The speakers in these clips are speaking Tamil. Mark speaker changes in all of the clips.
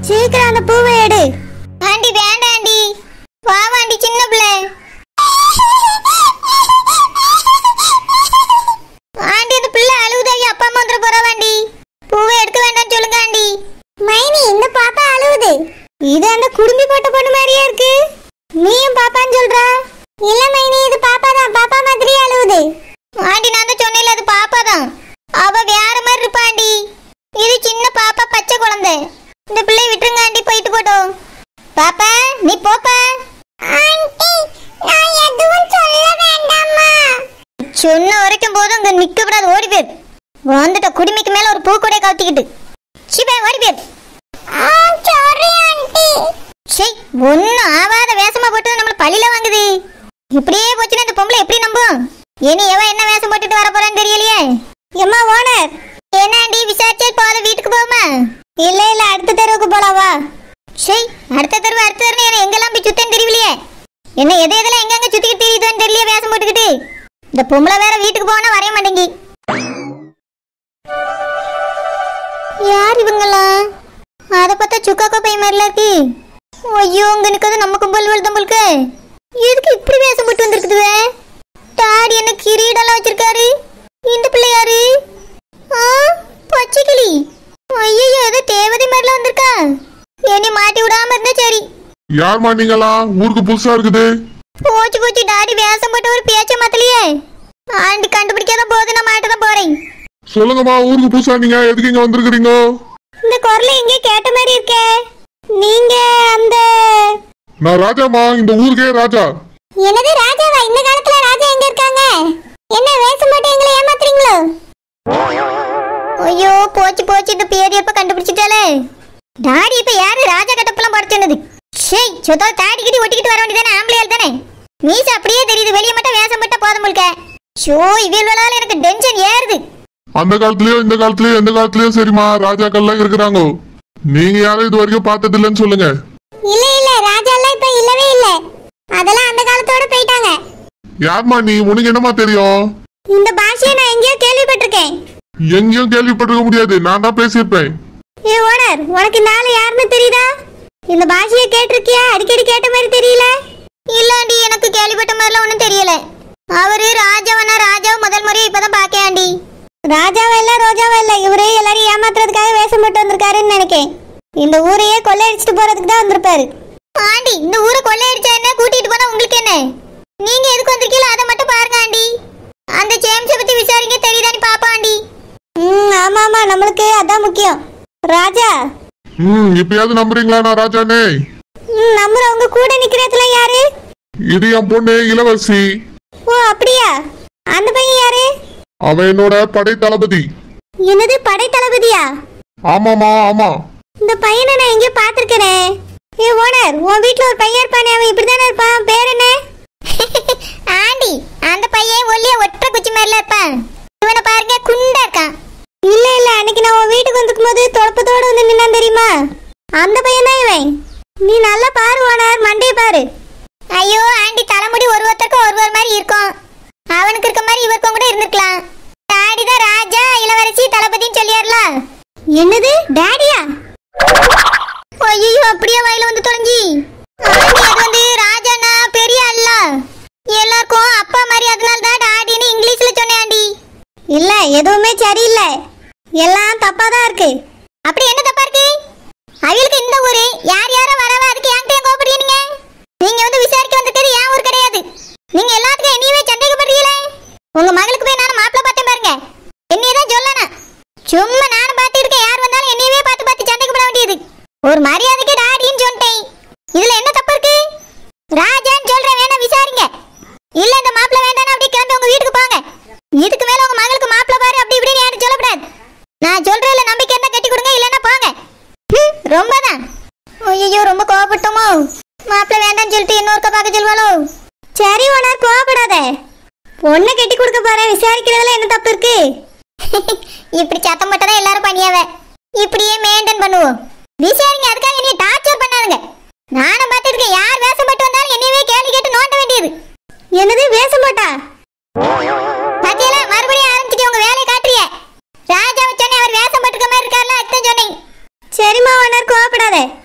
Speaker 1: சீக்கிரம் அந்த பூவை எடு ஆண்டி வேண்டாம் ஆண்டி வாவாண்டி சின்ன பிள்ளை ஆண்டி அந்த பிள்ளை அழுகுதாகி அப்பா அம்மா வந்துட போறாவாண்டி பூவை எடுக்க வேண்டாம்னு சொல்லுங்க ஆண்டி மைனி இந்த பாப்பா அழுகுது இது அந்த குடுமி போட்ட பொண்ணு மாதிரியே இருக்கு நீயும் பாப்பான்னு சொல்றா இல்ல மைனி இது பாப்பா தான் பாப்பா மாதிரியே அழுகுது ஆண்டி நான் தான் சொன்னேன்ல அது பாப்பா தான் அவ வேற மாதிரி இருப்பாண்டி இது சின்ன பாப்பா பச்சை குழந்தை இந்த பிள்ளைய விட்டுருங்க ஆண்டி போயிட்டு போட்டோம் பாப்பா நீ போப்பா ஆண்டி நான் எதுவும் சொல்ல வேண்டாமா சொன்ன வரைக்கும் போதும் அங்க நிக்க கூடாது ஓடி போயிரு வந்துட்ட குடிமைக்கு மேல ஒரு பூ கூட கவுத்திக்கிட்டு சிபே ஓடி போயிரு சாரி ஆண்டி சை ஒன்னும் ஆவாத வேஷமா போட்டு நம்மள பழியில வாங்குது இப்படியே போச்சுன்னா இந்த பொம்பளை எப்படி நம்பும் இனி எவ என்ன வேஷம் போட்டுட்டு வர போறான்னு தெரியலையே எம்மா ஓனர் என்ன ஆண்டி விசாரிச்சே போத வீட்டுக்கு போகுமா இல்ல இல்ல அடுத்த தெருவுக்கு போலாவா சை அடுத்த தெருவு அடுத்த தெருவு என்ன எங்கெல்லாம் போய் சுத்தன்னு தெரியலையே என்ன எது எதெல்லாம் எங்கெங்க சுத்திக்கிட்டு தெரியுதுன்னு தெரியல வேஷம் போட்டுக்கிட்டு இந்த பொம்பளை வேற வீட்டுக்கு போனா வரைய மாட்டேங்கி யார் இவங்கெல்லாம் அத பார்த்தா சுக்காக்கோ பை மாதிரில இருக்கு ஐயோ இங்க நிக்கிறது நம்ம கும்பல் வருது நம்மளுக்கு எதுக்கு இப்படி வேஷம் போட்டு வந்திருக்குதுவே டாடி என்ன கிரீடெல்லாம் வச்சிருக்காரு இந்த பிள்ளை யாரு ஆ பச்சை கிளி ஐயோ ஏதோ தேவதை மாதிரிலாம் வந்திருக்கா என்னை மாட்டி விடாம இருந்தா சரி
Speaker 2: யார்மா நீங்களா ஊருக்கு புதுசா இருக்குது
Speaker 1: போச்சு போச்சு டாடி வேஷம் போட்டு ஒரு பேச்ச மாத்தலையே ஆண்டி கண்டுபிடிக்காத போது நான் மாட்ட தான் போறேன்
Speaker 2: சொல்லுங்கம்மா ஊருக்கு புதுசா நீங்க எதுக்கு இங்க வந்திருக்கிறீங்க
Speaker 1: இந்த குரலை எங்க கேட்ட மாதிரி இருக்கே நீங்க அந்த
Speaker 2: நான் ராஜாமா இந்த ஊருக்கே ராஜா
Speaker 1: என்னது ராஜாவா இந்த காலத்துல ராஜா எங்க இருக்காங்க என்ன வேஷம் போட்டு எங்களை ஏமாத்துறீங்களோ ஐயோ போச்சு போச்சு இந்த பேர் எப்ப கண்டுபிடிச்சிட்டாலே டாடி இப்ப யாரு ராஜா கட்டப்பெல்லாம் போட சொன்னது ஷேய் சொத்தா தாடி கிட்டி ஒட்டிக்கிட்டு வர வேண்டியதானே ஆம்பளையால் தானே மீச அப்படியே தெரியுது வெளியே மட்டும் வேஷம் போட்டா போதும் முழுக்க ஷோ இவளால எனக்கு டென்ஷன் ஏறுது
Speaker 2: அந்த காலத்துலயும் இந்த காலத்துலயும் எந்த காலத்துலயும் சரிம்மா ராஜாக்கள்லாம் இருக்கிறாங்க நீங்க யாரும் இது வரைக்கும் பார்த்தது இல்லைன்னு சொல்லுங்க
Speaker 1: இல்ல இல்ல ராஜா எல்லாம் இப்ப இல்லவே இல்ல அதெல்லாம் அந்த காலத்தோட போயிட்டாங்க
Speaker 2: யார்மா நீ உனக்கு என்னமா தெரியும்
Speaker 1: இந்த பாஷையை நான் எங்கேயோ கேள்விப்பட்டிருக்கேன்
Speaker 2: எங்கேயும் கேள்விப்பட்டிருக்க முடியாது நான் தான் பேசியிருப்பேன்
Speaker 1: ஏ ஓனர் உனக்கு இந்த ஆளு யாருன்னு தெரியுதா இந்த பாஷையை கேட்டிருக்கியா அடிக்கடி கேட்ட மாதிரி தெரியல இல்லாண்டி எனக்கு கேள்விப்பட்ட மாதிரிலாம் ஒன்றும் தெரியல அவரு ராஜாவனா ராஜாவை முதல் முறையை இப்பதான் பாக்கேன்டி ராஜாவா இல்ல ரோஜாவா இல்ல இவரு எல்லாரையும் ஏமாத்துறதுக்காக வேஷம் போட்டு வந்திருக்காருன்னு நினைக்கேன் இந்த ஊரையே கொள்ளையடிச்சிட்டு போறதுக்கு தான் வந்திருப்பாரு ஆண்டி இந்த ஊரை கொள்ளையடிச்சா என்ன கூட்டிட்டு போனா உங்களுக்கு என்ன நீங்க எதுக்கு வந்திருக்கீங்களோ அதை மட்டும் பாருங்க ஆண்டி அந்த ஜேம்ஸை பத்தி விசாரிங்க தெரியுதான்னு பாப்பா ஆண்டி ம் ஆமா ஆமா நம்மளுக்கு அதான் முக்கியம் ராஜா
Speaker 2: ம் இப்பயாவது நம்புறீங்களா நான் ராஜானே
Speaker 1: ம் நம்புறவங்க கூட நிக்கிறதுல யாரு
Speaker 2: இது என் பொண்ணு இளவரசி
Speaker 1: ஓ அப்படியா அந்த பையன் யாரு
Speaker 2: அவன் என்னோட படை தளபதி
Speaker 1: என்னது படை தளபதியா
Speaker 2: ஆமாமா ஆமா
Speaker 1: இந்த பையனை நான் எங்கேயோ பார்த்திருக்கேனே ஏ ஓனர் உன் வீட்ல ஒரு பையன் இருப்பானே அவன் இப்படிதானே இருப்பான் பேர் என்ன ஆண்டி அந்த பையன் ஒல்லியா ஒற்றை குச்சி மாதிரில இருப்பான் இவனை பாருங்க குண்டா இருக்கான் இல்ல இல்ல அன்னைக்கு நான் உன் வீட்டுக்கு வந்துக்கும் போது தொடப்பத்தோட வந்து நின்னான் தெரியுமா அந்த பையன் தான் இவன் நீ நல்லா பாரு ஓனர் மண்டைய பாரு ஐயோ ஆண்டி தலைமுடி ஒரு ஒருத்தருக்கும் ஒரு ஒரு மாதிரி இருக்கும் அவனுக்கு இருக்க மாதிரி இவருக்கும் கூட இருந்திருக்கலாம் டாடி தான் ராஜா இளவரசி தளபதின்னு சொல்லியார்ல என்னது டாடியா ஐயோ அப்படியே வாயில வந்து தொலைஞ்சி ஆண்டி அது வந்து ராஜானா பெரிய அல்ல எல்லாருக்கும் அப்பா மாதிரி அதனால தான் டாடின்னு இங்கிலீஷ்ல சொன்னேன் ஆண்டி இல்ல எதுவுமே சரியில்லை எல்லாம் தப்பா தான் இருக்கு அப்படி என்ன தப்பா இருக்கு அவளுக்கு இந்த ஊரு யார் யாரோ வரவா அதுக்கு என்கிட்ட ஏன் கோபப்படுறீங்க நீங்க வந்து விசாரிக்க வந்திருக்கிறது என் ஊர் கிடையாது நீங்க எல்லாத்துக்கும் என்னையவே சந்தேகப்படுறீங்களே உங்க மகளுக்கு போய் நானும் மாப்பிள்ள பார்த்தேன் பாருங்க என்னைய தான் சொல்லணும் சும்மா நானும் பார்த்து இருக்கேன் யார் வந்தாலும் என்னையவே பார்த்து பார்த்து சந்தேகப்பட வேண்டியது ஒரு மரியாதைக்கு டாடின்னு சொல்லிட்டேன் இதுல என்ன தப்பு இருக்கு ராஜான்னு சொல்றேன் வேணா விசாரிங்க இல்ல இந்த மாப்பிள்ள வேண்டாம் அப்படியே கிளம்பி உங்க வீட்டுக்கு போங்க இதுக்கு மேல உங்க மகளுக்கு மாப்பிள்ள பாரு அப்படி இப்படின்னு யாரும் சொல்லக்கூடாது நான் சொல்றேன்ல நம்பிக்கை இருந்தா கட்டி கொடுங்க இல்லைன்னா போங்க ஹம், ரொம்பதான் ஐயோ ரொம்ப கோவப்பட்டோமோ மாப்பிள்ள வேண்டாம்னு சொல்லிட்டு இன்னொருக்க பார்க்க சொல்வாளோ சரி ஓனர் கோவப்படாத பொண்ணை கட்டி கொடுக்க போறேன் விசாரிக்கிறதுல என்ன தப்பு இருக்கு இப்படி சத்தம் போட்டதான் எல்லாரும் பண்ணியாவ இப்படியே மெயின்டைன் பண்ணுவோம் விசாரிங்க அதுக்காக என்னைய டார்ச்சர் பண்ணாதுங்க நானும் பார்த்துருக்கேன் யார் வேஷம் போட்டு வந்தாலும் என்னையவே கேள்வி கேட்டு நோண்ட வேண்டியது என்னது வேஷம் போட்டா பாத்தியல மறுபடியும் ஆரம்பிச்சிட்டு உங்க வேலையை காட்டுறிய ராஜாவை சொன்னேன் அவர் வேஷம் போட்டுக்க மாதிரி இருக்கார்ல அதான் சொன்னேன் சரிம்மா ஒன்னர் கோவப்படாத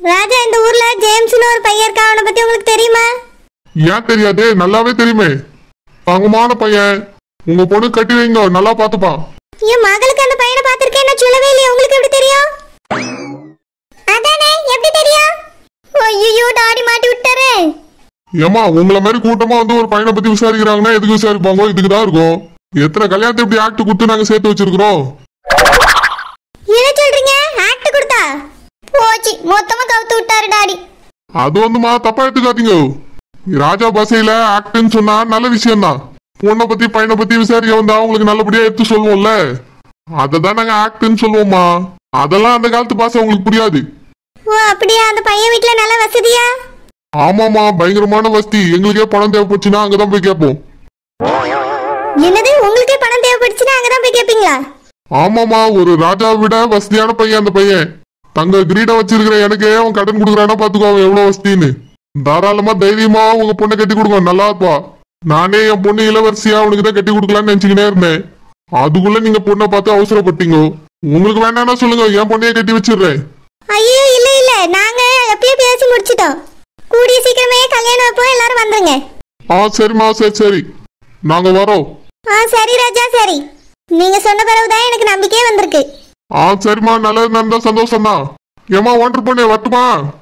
Speaker 1: ராஜா இந்த ஊர்ல ஜேம்ஸ்னு ஒரு பையன் இருக்கா அவனை பத்தி உங்களுக்கு தெரியுமா
Speaker 2: ஏன் தெரியாது நல்லாவே தெரியுமே தங்கமான பையன் உங்க பொண்ணு கட்டி வைங்க நல்லா பாத்துப்பான்
Speaker 1: என் மகளுக்கு அந்த பையனை பார்த்திருக்கேன் நான் சொல்லவே இல்லையே உங்களுக்கு எப்படி தெரியும் அதானே எப்படி தெரியும் ஐயோ டாடி மாட்டி விட்டாரே
Speaker 2: ஏமா உங்களை மாதிரி கூட்டமா வந்து ஒரு பையனை பத்தி விசாரிக்கிறாங்கன்னா எதுக்கு விசாரிப்பாங்க இதுக்கு தான் இருக்கும் எத்தனை கல்யாணத்தை இப்படி ஆக்ட் கொடுத்து நாங்க சேர்த்து வச்சிருக்கிறோம்
Speaker 1: என்ன சொல்றீங்க ஆக்ட் கொடுத்தா போச்சு மொத்தமா கவுத்து விட்டாரு டாடி
Speaker 2: அது வந்துமா தப்பா எடுத்துக்காதீங்க ராஜா பசையில ஆக்ட்னு சொன்னா நல்ல விஷயம் தான் பொண்ணை பத்தி பையனை பத்தி விசாரிக்க வந்தா உங்களுக்கு நல்லபடியா எடுத்து சொல்லுவோம்ல அதை தான் நாங்க ஆக்ட்னு சொல்லுவோம்மா அதெல்லாம் அந்த காலத்து பாசை உங்களுக்கு புரியாது
Speaker 1: ஓ அப்படியா அந்த பையன் வீட்ல நல்ல வசதியா
Speaker 2: ஆமாமா பயங்கரமான வசதி எங்களுக்கே பணம் தேவைப்பட்டுச்சுன்னா அங்கதான் போய் கேட்போம்
Speaker 1: என்னது உங்களுக்கே பணம் தேவைப்படுச்சுன்னா அங்கதான் போய் கேட்பீங்களா
Speaker 2: ஆமாமா ஒரு ராஜாவை விட வசதியான பையன் அந்த பையன் தங்க கிரீடம் வச்சிருக்கிற எனக்கே அவன் கடன் கொடுக்குறானா பாத்துக்கோ அவன் எவ்வளவு வசதின்னு தாராளமா தைரியமா உங்க பொண்ணை கட்டி கொடுங்க நல்லா இருப்பா நானே என் பொண்ணு இளவரசியா அவனுக்கு தான் கட்டி கொடுக்கலாம்னு நினைச்சுக்கினே இருந்தேன் அதுக்குள்ள நீங்க பொண்ணை பார்த்து அவசரப்பட்டீங்க உங்களுக்கு வேணாம்னா சொல்லுங்க என் பொண்ணையே கட்டி வச்சிடுறேன்
Speaker 1: ஐயோ இல்ல இல்ல நாங்க எப்பயே பேசி முடிச்சிட்டோம் கூடிய சீக்கிரமே கல்யாணம் வைப்போம் எல்லாரும் வந்துருங்க
Speaker 2: ஆ சரிம்மா சரி சரி நாங்க வரோம்
Speaker 1: ஆ சரி ராஜா சரி நீங்க சொன்ன பிறகுதான் எனக்கு நம்பிக்கையே வந்திருக்கு
Speaker 2: ஆ சரிம்மா நல்லது நடந்தா சந்தோஷம் தான் ஏமா ஒன்றரை பொண்ணு வரட்டுமா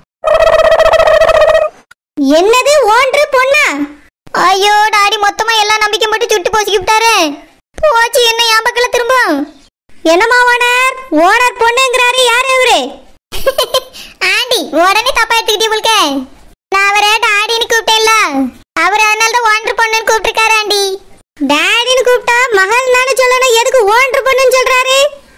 Speaker 1: என்னது ஓன்று பொண்ணா ஐயோ டாடி மொத்தமா எல்லா நம்பிக்கை மட்டும் சுட்டு போசிக்கி விட்டாரு போச்சு என்ன என் பக்கத்துல திரும்ப என்னம்மா ஓனர் ஓனர் பொண்ணுங்கிறாரு யாரு இவரு ஆண்டி உடனே தப்பா எடுத்துக்கிட்டே உங்களுக்கு நான் அவரை டாடின்னு கூப்பிட்டேன்ல அவர் அதனால தான் ஓனர் பொண்ணுன்னு கூப்பிட்டுருக்காரு ஆண்டி டாடின்னு கூப்பிட்டா மகள் தானே சொல்லணும் எதுக்கு ஓனர் பொண்ணுன்னு சொல்றாரு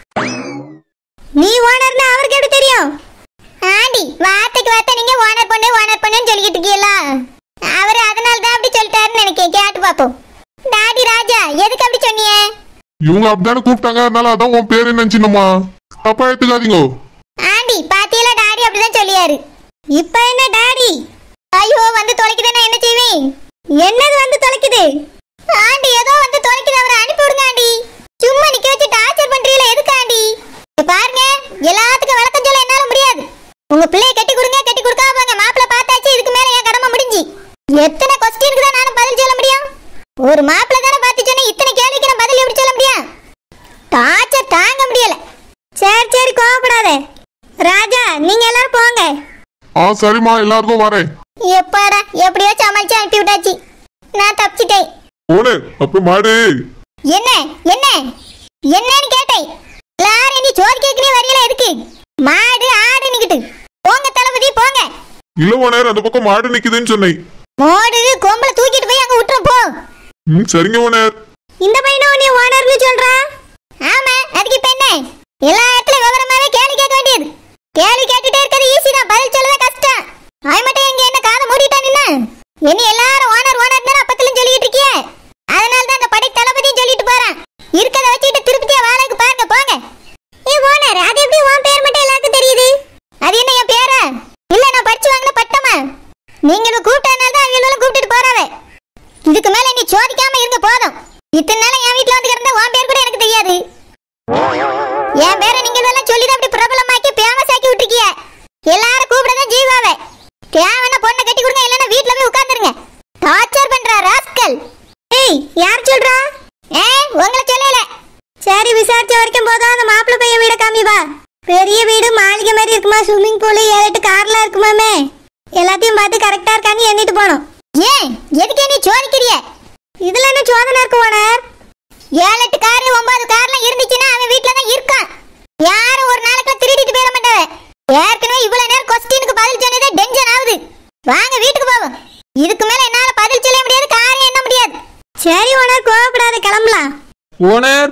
Speaker 1: நீ ஓனர்னு அவருக்கு எப்படி தெரியும் ஆண்டி வார்த்தைக்கு வார்த்தை நீங்க ஓனர் பொண்ணு ஓனர் பொண்ணுன்னு சொல்லிக்கிட்டு இருக்கீங்களா அவர் அதனால தான் அப்படி சொல்லிட்டாருன்னு நினைக்கிறேன் கேட்டு பாப்போம் டாடி ராஜா எதுக்கு அப்படி சொன்னீங்க
Speaker 2: இவங்க அப்படிதானே கூப்பிட்டாங்க அதனால அதான் உன் பேரு நினைச்சினம்மா தப்பா எடுத்துக்காதீங்க
Speaker 1: ஆண்டி பாத்தியல டாடி அப்படிதான் சொல்லியாரு இப்ப என்ன டாடி ஐயோ வந்து தொலைக்குதுன்னா என்ன செய்வேன் என்னது வந்து தொலைக்குது ஆண்டி ஏதோ வந்து தொலைக்குது அவரை அனுப்பி விடுங்க ஆண்டி சும்மா நிக்க வச்சு டார்ச்சர் பண்றீங்களா எதுக்கு ஆண்டி இங்க பாருங்க எல்லாத்துக்கும் விளக்கம் சொல்ல என்னால முடியாது உங்க பிள்ளைய கட்டி கொடுங்க கட்டி கொடுக்காம போங்க மாப்பிள்ள பார்த்தாச்சு இதுக்கு மேல என் கடமை முடிஞ்சு எத்தனை கொஸ்டினுக்கு தான் நானும் பதில் சொல்ல முடியும் ஒரு மாப்பிள்ள தானே பார்த்து சொன்னேன் இத்தனை கேள்விக்கு நான் பதில் எப்படி சொல்ல முடியும் டார்ச்சர் தாங்க முடியல சரி சரி கோவப்படாத ராஜா நீங்க எல்லாரும் போங்க
Speaker 2: ஆ சரிம்மா எல்லாருக்கும் வரேன்
Speaker 1: எப்பாடா எப்படியோ சமாளிச்சு அனுப்பி விட்டாச்சு நான் தப்பிச்சிட்டேன்
Speaker 2: ஓடு அப்ப மாடு
Speaker 1: என்ன என்ன என்னன்னு கேட்டேன் எல்லாரும் நீ சோறு கேட்கனே வரையில எதுக்கு மாடு ஆடு நிக்கிட்டு போங்க தளபதி போங்க
Speaker 2: இல்ல ஓனர் அந்த பக்கம் மாடு நிக்குதுன்னு சொன்னேன்
Speaker 1: மாடு கொம்பளை தூக்கிட்டு போய் அங்க விட்டுரும் போ
Speaker 2: ம் சரிங்க ஓனர்
Speaker 1: இந்த பையனை உன்னை ஓனர்னு சொல்றா ஆமா அதுக்கு இப்ப என்ன எல்லா இடத்துல விவரமாவே கேள்வி கேட்க வேண்டியது கேள்வி கேட்டுட்டே இருக்கிறது ஈஸி தான் பதில் சொல்லவே கஷ்டம் அவன் மட்டும் இங்க என்ன காதை மூடிட்டா நின்ன என்ன எல்லாரும் ஓனர் ஓனர் அப்பத்திலும் சொல்லிட்டு இருக்கியே அதனால தான் அந்த படை தளபதியும் சொல்லிட்டு போறான் இருக்கதை வச்சுக்கிட்டு திருப்பதியா வாழைக்கு பாருங்க போங்க ஏ ஓனர் அது எப்படி உன் பேர் மட்டும் எல்லாருக்கும் தெரியுது அது என்ன என் பேரா இல்ல நான் படிச்சு வாங்கின பட்டமா நீங்களும் கூப்பிட்டதுனால தான் அவங்களும் கூப்பிட்டுட்டு போறாவே இதுக்கு மேல நீ சோதிக்காம இருங்க போதும் இத்தனை நாளா என் வீட்ல வந்து கிடந்த உன் பேர் கூட எனக்கு தெரியாது என் பேரை நீங்க இதெல்லாம் சொல்லி அப்படி பிரபலமாக்கி ஃபேமஸ் ஆக்கி விட்டுருக்கிய எல்லாரும் கூப்பிடதான் ஜீவாவே தேவையான பொண்ணை கட்டி கொடுங்க இல்லைன்னா வீட்ல போய் உட்கார்ந்துருங்க டார்ச்சர் பண்ற ராஸ்கல் ஏய் யார் சொல்றா ஏ உங்களை சொல்லல சரி விசாரிச்ச வரைக்கும் போதும் அந்த மாப்பிள்ளை பையன் வீட காமி வா பெரிய வீடு மாளிகை மாதிரி இருக்குமா ஸ்விம்மிங் பூல் ஏழு எட்டு கார்லாம் இருக்குமாமே எல்லாத்தையும் பார்த்து கரெக்டா இருக்கான்னு எண்ணிட்டு போனோம் ஏன் எதுக்கு நீ சோதிக்கிறிய இதுல என்ன சோதனை இருக்கு ஓனர் ஏழு எட்டு காரு ஒன்பது கார்லாம் இருந்துச்சுன்னா அவன் வீட்ல தான் இருக்கான் யாரும் ஒரு நாளைக்கு திருடிட்டு போயிட மாட்டாவ ஏற்கனவே இவ்வளவு நேரம் கொஸ்டினுக்கு பதில் சொன்னதே டென்ஷன் ஆகுது வாங்க வீட்டுக்கு போவோம் இதுக்கு மேல என்னால பதில் சொல்ல முடியாது காரியம் என்ன முடியாது சரி ஓனர் கோவப்படாத கிளம்பலாம்
Speaker 3: ஓனர்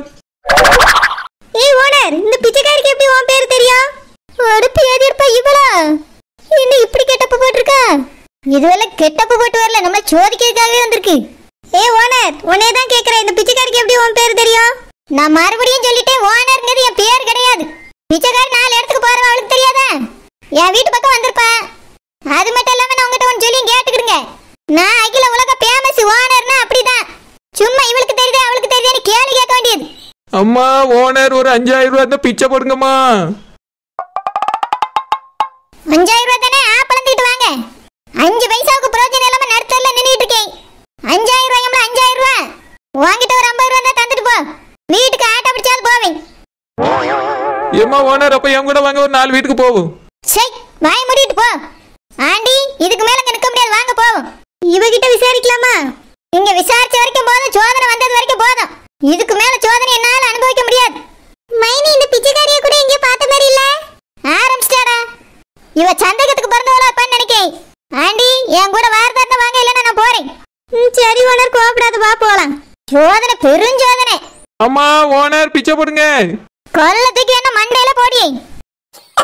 Speaker 1: ஏய் ஓனர் இந்த பிச்சைக்காரிக்கு எப்படி உன் பேர் தெரியும் அடுப்பு ஏதி இருப்பா இவளா என்ன இப்படி கெட்டப்பு போட்டிருக்கா இதுவரை கெட்டப்பு போட்டு வரல நம்ம சோதிக்கிறதுக்காகவே வந்திருக்கு ஏய் ஓனர் உன்னை தான் கேக்குறேன் இந்த பிச்சைக்காரிக்கு எப்படி உன் பேர் தெரியும் நான் மறுபடியும் சொல்லிட்டேன் ஓனர்ங்கிறது என் பேர் கிடையாது பிச்சைக்காரி நாலு இடத்துக்கு போறவ அவளுக்கு தெரியாதா என் வீட்டு பக்கம் வந்திருப்பா அது மட்டும் இல்லாம நான் உங்ககிட்ட ஒன்று சொல்லி கேட்டுக்கிடுங்க நான் அகில உலக ஃபேமஸ் ஓனர்னா அப்படிதான் சும்மா இவளுக்கு தெரியுது அவளுக்கு தெரியுதுன்னு கேள்வி கேட்க வேண்டியது
Speaker 3: அம்மா ஓனர் ஒரு அஞ்சாயிரம் ரூபா இருந்தா பிச்சை போடுங்கம்மா
Speaker 1: அஞ்சாயிரம் ரூபாய் தானே
Speaker 3: ஏம்மா ஓனர் அப்ப என் கூட வாங்க ஒரு நாலு வீட்டுக்கு போவோம்
Speaker 1: சை வாய மூடிட்டு போ ஆண்டி இதுக்கு மேல இங்க நிக்க முடியாது வாங்க போவோம் இவகிட்ட விசாரிக்கலாமா இங்க விசாரிச்ச வரைக்கும் போதும் சோதனை வந்தது வரைக்கும் போதும் இதுக்கு மேல சோதனை என்னால அனுபவிக்க முடியாது மைனி இந்த பிச்சைக்காரிய கூட எங்க பார்த்த மாதிரி இல்ல ஆரம்பிச்சிட்டாடா இவ சந்தேகத்துக்கு பிறந்தவளா இருப்பான்னு நினைக்கேன் ஆண்டி என் கூட வாரதாட்ட வாங்க இல்லைன்னா நான் போறேன் சரி ஓனர் கோபப்படாத வா போலாம் சோதனை பெருஞ்சோதனை
Speaker 3: அம்மா ஓனர் பிச்சை போடுங்க
Speaker 1: கொல்லத்துக்கு என்ன மண்டையில போடி